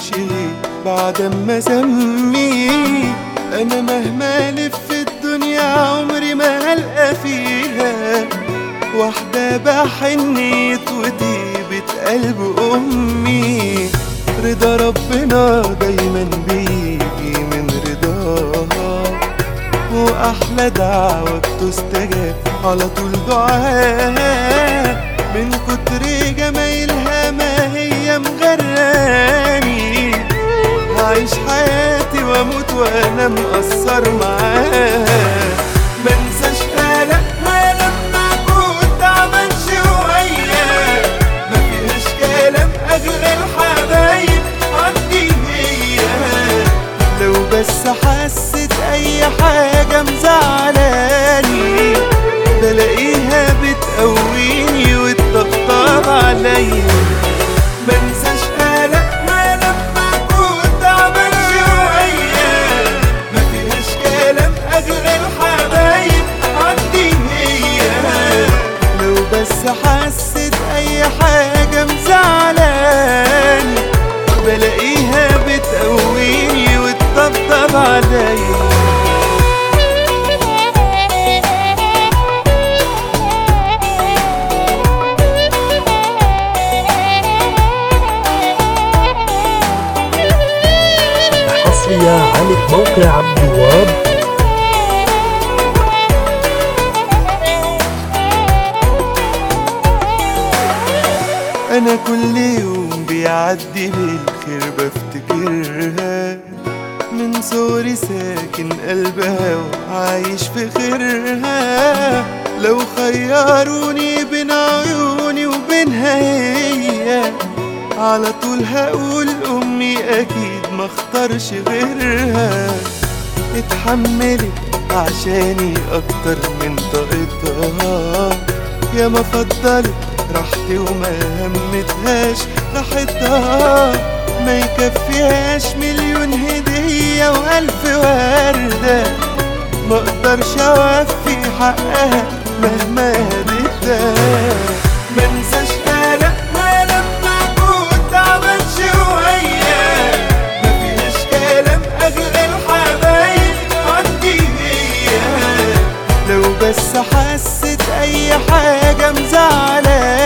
مالكش غير بعد ما سميه انا مهما الف في الدنيا عمري ما هلقى فيها واحدة بحنية وطيبة قلب أمي رضا ربنا دايما بيجي من رضاها وأحلى دعوة بتستجاب على طول دعاء من كتر جمايلها ما هي مغراني هعيش حياتي واموت وانا مقصر معاها منساش قلقها لما كنت عمل شوية ما فيهاش كلام اغلى الحبايب عندي هي لو بس حست اي حاجة مزعلاني بلاقيها بتقويني وتطبطب عليا منساش قلقها لما كنت عمل شوية ما فيهاش كلام اغلى الحبايب عندي هي لو بس حست اي حاجة مزعلاني بلاقيها بتقويني وتطبطب عليا حصرية على موقع عبد الوهاب انا كل يوم بيعدي بالخير بفتكرها من صغري ساكن قلبها وعايش في خيرها لو خيروني بين عيوني وبينها هي على طول هقول امي اكيد ما اختارش غيرها اتحملت عشاني اكتر من طاقتها يا ما فضلت راحتي وما همتهاش راحتها ما يكفيهاش مليون هدية وألف وردة ما اقدرش اوفي حقها مهما هديتها منساش قلقها لما كنت عمل شوية ما فيهاش كلام اغلى الحبايب عندي هي لو بس حست اي حاجة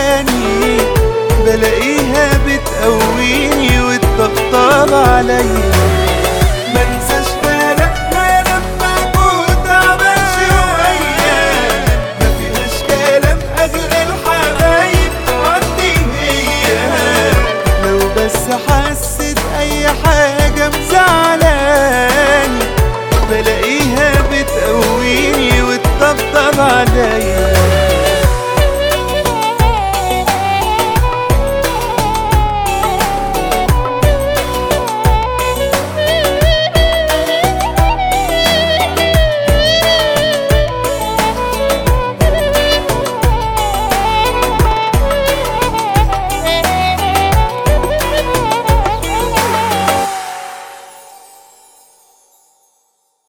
مزعلاني بلاقيها بتقويني وتطبطب عليا